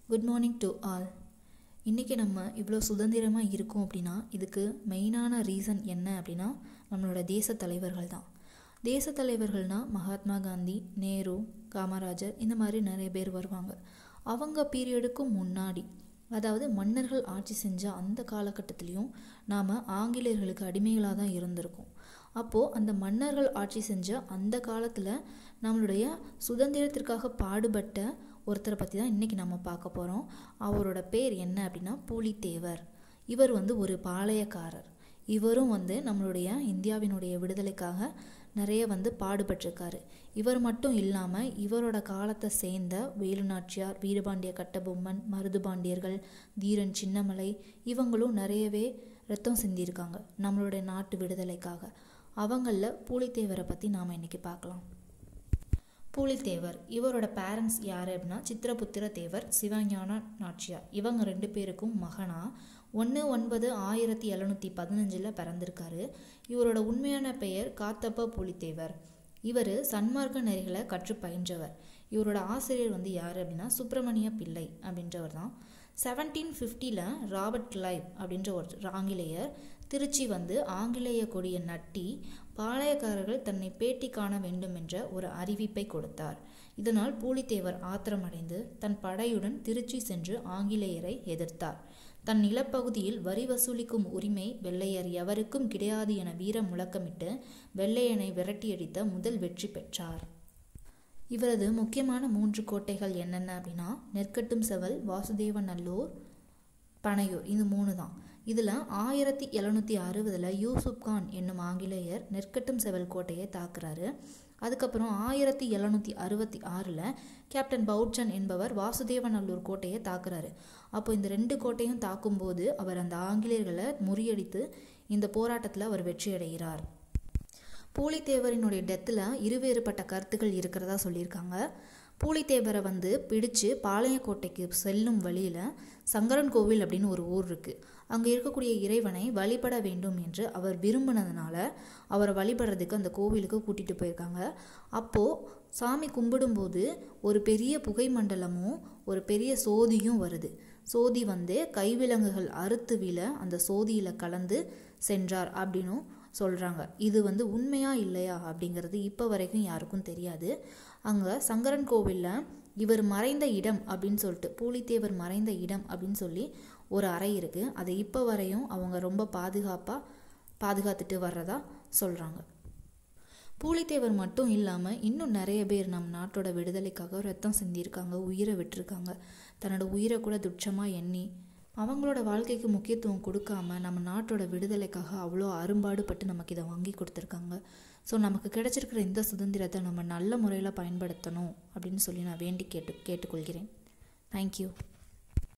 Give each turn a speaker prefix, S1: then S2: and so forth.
S1: good morning to all இன்றைக்கி நம்ம இவ்வளோ சுதந்திரமாக இருக்கோம் அப்படின்னா இதுக்கு மெயினான ரீசன் என்ன அப்படின்னா நம்மளோட தேச தலைவர்கள் தான் தேச தலைவர்கள்னால் மகாத்மா காந்தி நேரு காமராஜர் இந்த மாதிரி நிறைய பேர் வருவாங்க அவங்க பீரியடுக்கு முன்னாடி அதாவது மன்னர்கள் ஆட்சி செஞ்ச அந்த காலகட்டத்திலையும் நாம் ஆங்கிலேயர்களுக்கு அடிமைகளாக தான் இருந்திருக்கோம் அப்போது அந்த மன்னர்கள் ஆட்சி செஞ்ச அந்த காலத்தில் நம்மளுடைய சுதந்திரத்திற்காக பாடுபட்ட ஒருத்தரை பற்றி தான் இன்றைக்கி நம்ம பார்க்க போகிறோம் அவரோட பேர் என்ன அப்படின்னா பூலித்தேவர் இவர் வந்து ஒரு பாளையக்காரர் இவரும் வந்து நம்மளுடைய இந்தியாவினுடைய விடுதலைக்காக நிறைய வந்து பாடுபட்டிருக்காரு இவர் மட்டும் இல்லாமல் இவரோட காலத்தை சேர்ந்த வேலுநாச்சியார் வீரபாண்டிய கட்டபொம்மன் மருதுபாண்டியர்கள் தீரன் சின்னமலை இவங்களும் நிறையவே ரத்தம் சிந்தியிருக்காங்க நம்மளுடைய நாட்டு விடுதலைக்காக அவங்களில் பூலித்தேவரை பற்றி நாம் இன்றைக்கி பார்க்கலாம் பூலித்தேவர் இவரோட பேரண்ட்ஸ் யார் அப்படின்னா சித்திரபுத்திர தேவர் சிவஞான நாச்சியார் இவங்க ரெண்டு பேருக்கும் மகனா ஒன்று ஒன்பது ஆயிரத்தி எழுநூற்றி பதினஞ்சில் பிறந்திருக்காரு இவரோட உண்மையான பெயர் காத்தப்ப பூலித்தேவர் இவர் சன்மார்க்க நெறிகளை கற்று பயின்றவர் இவரோட ஆசிரியர் வந்து யார் அப்படின்னா சுப்பிரமணிய பிள்ளை அப்படின்றவர் தான் செவன்டீன் ஃபிஃப்டியில் ராபர்ட் கிளைவ் அப்படின்ற ஒரு ஆங்கிலேயர் திருச்சி வந்து ஆங்கிலேய கொடியை நட்டி பாளையக்காரர்கள் தன்னை பேட்டி காண வேண்டும் என்ற ஒரு அறிவிப்பை கொடுத்தார் இதனால் பூலித்தேவர் ஆத்திரமடைந்து தன் படையுடன் திருச்சி சென்று ஆங்கிலேயரை எதிர்த்தார் தன் நிலப்பகுதியில் வரி வசூலிக்கும் உரிமை வெள்ளையர் எவருக்கும் கிடையாது என வீர முழக்கமிட்டு வெள்ளையனை விரட்டியடித்த முதல் வெற்றி பெற்றார் இவரது முக்கியமான மூன்று கோட்டைகள் என்னென்ன அப்படின்னா நெற்கட்டும் செவல் வாசுதேவநல்லூர் பனையூர் இது மூணு தான் இதில் ஆயிரத்தி எழுநூற்றி அறுபதில் யூசுப் கான் என்னும் ஆங்கிலேயர் நெற்கட்டும் செவல் கோட்டையை தாக்குறாரு அதுக்கப்புறம் ஆயிரத்தி எழுநூற்றி அறுபத்தி ஆறில் கேப்டன் பவுட்சன் என்பவர் வாசுதேவநல்லூர் கோட்டையை தாக்குறாரு அப்போ இந்த ரெண்டு கோட்டையும் தாக்கும்போது அவர் அந்த ஆங்கிலேயர்களை முறியடித்து இந்த போராட்டத்தில் அவர் வெற்றியடைகிறார் பூலித்தேவரினுடைய டெத்தில் இருவேறுபட்ட கருத்துக்கள் இருக்கிறதா சொல்லியிருக்காங்க பூலித்தேவரை வந்து பிடிச்சு பாளையங்கோட்டைக்கு செல்லும் வழியில் சங்கரன் கோவில் அப்படின்னு ஒரு ஊர் இருக்குது அங்கே இருக்கக்கூடிய இறைவனை வழிபட வேண்டும் என்று அவர் விரும்பினதுனால அவரை வழிபடுறதுக்கு அந்த கோவிலுக்கு கூட்டிகிட்டு போயிருக்காங்க அப்போது சாமி கும்பிடும்போது ஒரு பெரிய புகை மண்டலமும் ஒரு பெரிய சோதியும் வருது சோதி வந்து கைவிலங்குகள் அறுத்து விழ அந்த சோதியில் கலந்து சென்றார் அப்படின்னும் சொல்கிறாங்க இது வந்து உண்மையா இல்லையா அப்படிங்கிறது இப்போ வரைக்கும் யாருக்கும் தெரியாது அங்கே சங்கரன் கோவிலில் இவர் மறைந்த இடம் அப்படின்னு சொல்லிட்டு பூலித்தேவர் மறைந்த இடம் அப்படின்னு சொல்லி ஒரு அறை இருக்குது அதை இப்போ வரையும் அவங்க ரொம்ப பாதுகாப்பாக பாதுகாத்துட்டு வர்றதா சொல்கிறாங்க பூலித்தேவர் மட்டும் இல்லாமல் இன்னும் நிறைய பேர் நம் நாட்டோட விடுதலைக்காக ரத்தம் சிந்தியிருக்காங்க உயிரை விட்டுருக்காங்க தன்னோட உயிரை கூட துட்சமாக எண்ணி அவங்களோட வாழ்க்கைக்கு முக்கியத்துவம் கொடுக்காம நம்ம நாட்டோட விடுதலைக்காக அவ்வளோ அரும்பாடுபட்டு நமக்கு இதை வாங்கி கொடுத்துருக்காங்க ஸோ நமக்கு கிடைச்சிருக்கிற இந்த சுதந்திரத்தை நம்ம நல்ல முறையில் பயன்படுத்தணும் அப்படின்னு சொல்லி நான் வேண்டி கேட்டு கேட்டுக்கொள்கிறேன் தேங்க்யூ